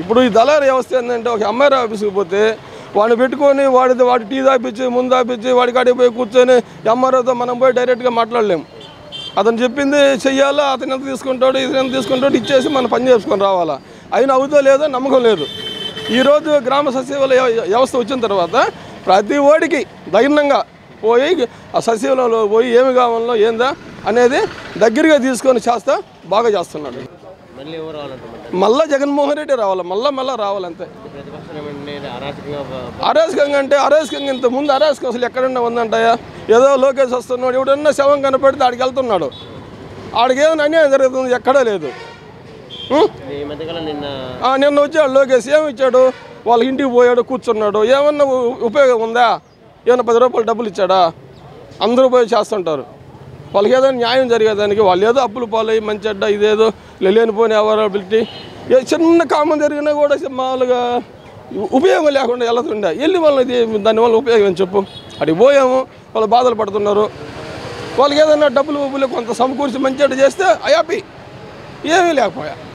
ఇప్పుడు ఈ దళారీ వ్యవస్థ ఏంటంటే ఒక ఎంఆర్ ఆఫీస్కి పోతే వాడిని పెట్టుకొని వాడి వాడి టీ తాపించి ముందు తాపించి వాడి కాడికి పోయి కూర్చొని ఎంఆర్ఓతో మనం పోయి డైరెక్ట్గా మాట్లాడలేము అతను చెప్పింది చెయ్యాలా అతను ఎంత తీసుకుంటాడు ఇతను ఎంత తీసుకుంటాడు ఇచ్చేసి మనం పని చేసుకొని రావాలా అయినా అవుతో లేదో నమ్మకం లేదు ఈరోజు గ్రామ సచివాలయ వ్యవస్థ వచ్చిన తర్వాత ప్రతి ఓడికి ధైర్యంగా పోయి ఆ సచివాలయంలో పోయి ఏమి కావాలో ఏందా అనేది దగ్గరగా తీసుకొని చేస్తా బాగా చేస్తున్నాడు మళ్ళీ ఎవరు రావాలంటారు మళ్ళా జగన్మోహన్ రెడ్డి రావాలి మళ్ళా మళ్ళా రావాలంతే ప్రతిపక్షం ఏమంటే అరాచకంగా బ- అరాజకంగా అంటే అరాజకంగా ఇంత ముందు అరాజకం అసలు ఎక్కడన్నా ఉందంటాయా ఏదో లోకేష్ వస్తున్నాడు ఎవడన్నా శవం కనపడితే ఆడికి వెళ్తున్నాడు ఆడికి ఏమైనా అన్యాయం జరుగుతుంది ఎక్కడా లేదు ఉం? ఈ మధ్యకాలం నిన్న ఆ, నిన్న వచ్చాడు లోకేష్ ఏమి ఇచ్చాడు వాళ్ళ ఇంటికి పోయాడు కూర్చున్నాడు ఏమన్నా ఉ- ఉపయోగం ఉందా ఏమన్నా పది రూపాయలు డబ్బులు ఇచ్చాడా అందరూ పోయి చేస్తుంటారు వాళ్ళకి ఏదైనా న్యాయం జరిగేదానికి వాళ్ళు ఏదో అప్పులు పాలయ్యి మంచి అడ్డ ఇదేదో లేనిపోని అవైలబిలిటీ ఏ చిన్న కామం జరిగినా కూడా మామూలుగా ఉ- ఉపయోగం లేకుండా వెళ్తుండే వెళ్ళి వాళ్ళది దానివల్ల ఉపయోగం ఏం చెప్పు అడిగి పోయాము వాళ్ళు బాధలు పడుతున్నారు వాళ్ళకి ఏదైనా డబ్బులు ఉబ్బులు కొంత సమకూర్చి మంచి అడ్డ చేస్తే హ్యాపీ ఏమీ లేకపోయా